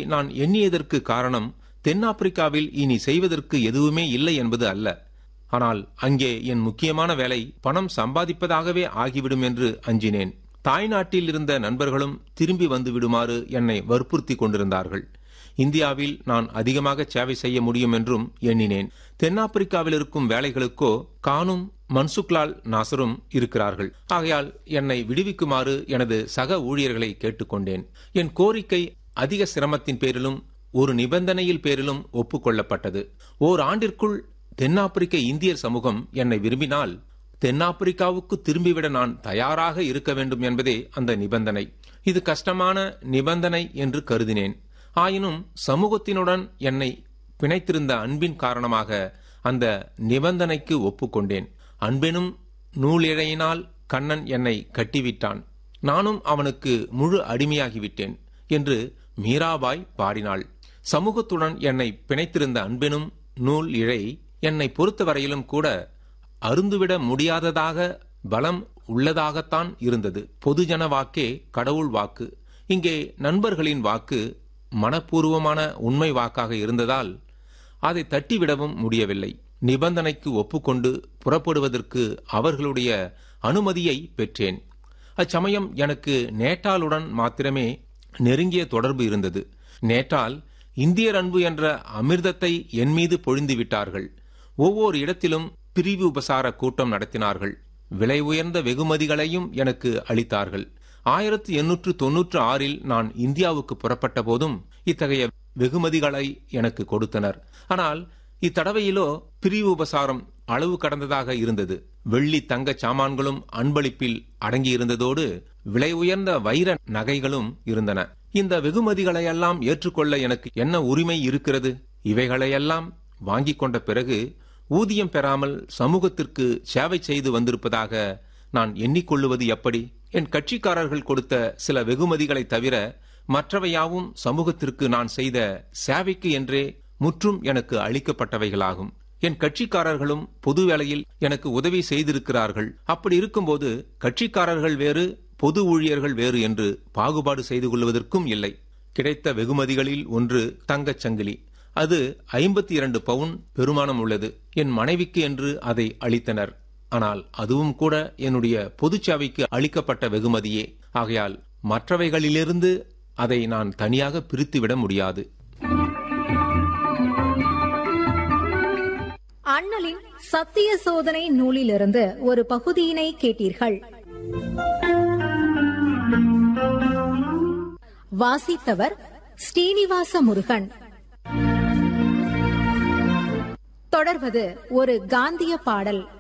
நான் எண்ணியதற்கு காரணம் தென்னாப்பிரிக்காவில் இனி செய்வதற்கு எதுவுமே இல்லை என்பது அல்ல ஆனால் அங்கே என் முக்கியமான வேலை பணம் சம்பாதிப்பதாகவே ஆகிவிடும் என்று அஞ்சினேன் தாய்நாட்டில் இருந்த நண்பர்களும் திரும்பி வந்து விடுமாறு என்னை வற்புறுத்தி கொண்டிருந்தார்கள் இந்தியாவில் நான் அதிகமாக சேவை செய்ய முடியும் என்றும் எண்ணினேன் தென்னாப்பிரிக்காவில் இருக்கும் வேலைகளுக்கோ கானும் மன்சுக்லால் நாசரும் இருக்கிறார்கள் ஆகையால் என்னை விடுவிக்குமாறு எனது சக ஊழியர்களை கேட்டுக்கொண்டேன் என் கோரிக்கை அதிக சிரமத்தின் பேரிலும் ஒரு நிபந்தனையில் பேரிலும் ஒப்புக்கொள்ளப்பட்டது ஓர் ஆண்டிற்குள் தென்னாப்பிரிக்க இந்தியர் சமூகம் என்னை விரும்பினால் தென்னாப்பிரிக்காவுக்கு திரும்பிவிட நான் தயாராக இருக்க வேண்டும் என்பதே அந்த நிபந்தனை இது கஷ்டமான நிபந்தனை என்று கருதினேன் ஆயினும் சமூகத்தினுடன் என்னை பிணைத்திருந்த அன்பின் காரணமாக அந்த நிபந்தனைக்கு ஒப்புக்கொண்டேன் அன்பெனும் நூலிழையினால் கண்ணன் என்னை கட்டிவிட்டான் நானும் அவனுக்கு முழு அடிமையாகிவிட்டேன் என்று மீராபாய் பாடினாள் சமூகத்துடன் என்னை பிணைத்திருந்த அன்பெனும் நூல் இழை என்னை பொறுத்தவரையிலும் கூட அருந்துவிட முடியாததாக பலம் உள்ளதாகத்தான் இருந்தது பொதுஜன வாக்கே கடவுள் வாக்கு இங்கே நண்பர்களின் வாக்கு மனப்பூர்வமான உண்மை வாக்காக இருந்ததால் அதை தட்டிவிடவும் முடியவில்லை நிபந்தனைக்கு ஒப்புக்கொண்டு புறப்படுவதற்கு அவர்களுடைய அனுமதியை பெற்றேன் அச்சமயம் எனக்கு நேட்டாளுடன் மாத்திரமே நெருங்கிய தொடர்பு இருந்தது நேட்டால் இந்தியர் அன்பு என்ற அமிர்தத்தை என் மீது பொழிந்து விட்டார்கள் ஒவ்வொரு இடத்திலும் பிரிவு உபசார கூட்டம் நடத்தினார்கள் விலை உயர்ந்த வெகுமதிகளையும் எனக்கு அளித்தார்கள் ஆயிரத்தி எண்ணூற்று தொன்னூற்று ஆறில் நான் இந்தியாவுக்கு புறப்பட்ட போதும் இத்தகைய வெகுமதிகளை எனக்கு கொடுத்தனர் ஆனால் இத்தடவையிலோ பிரிவு உபசாரம் அளவு கடந்ததாக இருந்தது வெள்ளி தங்க சாமான்களும் அன்பளிப்பில் அடங்கியிருந்ததோடு விலை உயர்ந்த வைர நகைகளும் இருந்தன இந்த வெகுமதிகளையெல்லாம் ஏற்றுக்கொள்ள எனக்கு என்ன உரிமை இருக்கிறது இவைகளையெல்லாம் வாங்கிக் கொண்ட பிறகு ஊதியம் பெறாமல் சமூகத்திற்கு சேவை செய்து வந்திருப்பதாக நான் எண்ணிக்கொள்ளுவது எப்படி என் கட்சிக்காரர்கள் கொடுத்த சில வெகுமதிகளை தவிர மற்றவையாவும் சமூகத்திற்கு நான் செய்த சேவைக்கு என்றே முற்றும் எனக்கு அளிக்கப்பட்டவைகளாகும் என் கட்சிக்காரர்களும் பொது வேளையில் எனக்கு உதவி செய்திருக்கிறார்கள் அப்படி இருக்கும்போது கட்சிக்காரர்கள் வேறு பொது ஊழியர்கள் வேறு என்று பாகுபாடு செய்து கொள்வதற்கும் இல்லை கிடைத்த வெகுமதிகளில் ஒன்று தங்கச் சங்கிலி அது ஐம்பத்தி இரண்டு பவுன் பெருமானம் உள்ளது என் மனைவிக்கு என்று அதை அளித்தனர் ஆனால் அதுவும் கூட என்னுடைய பொதுச்சாவைக்கு அளிக்கப்பட்ட வெகுமதியே ஆகையால் மற்றவைகளிலிருந்து அதை நான் தனியாக பிரித்துவிட முடியாது அண்ணலின் சத்திய சோதனை நூலிலிருந்து ஒரு பகுதியினை கேட்டீர்கள் வாசித்தவர் ஸ்ரீனிவாச முருகன் தொடர்வது ஒரு காந்திய பாடல்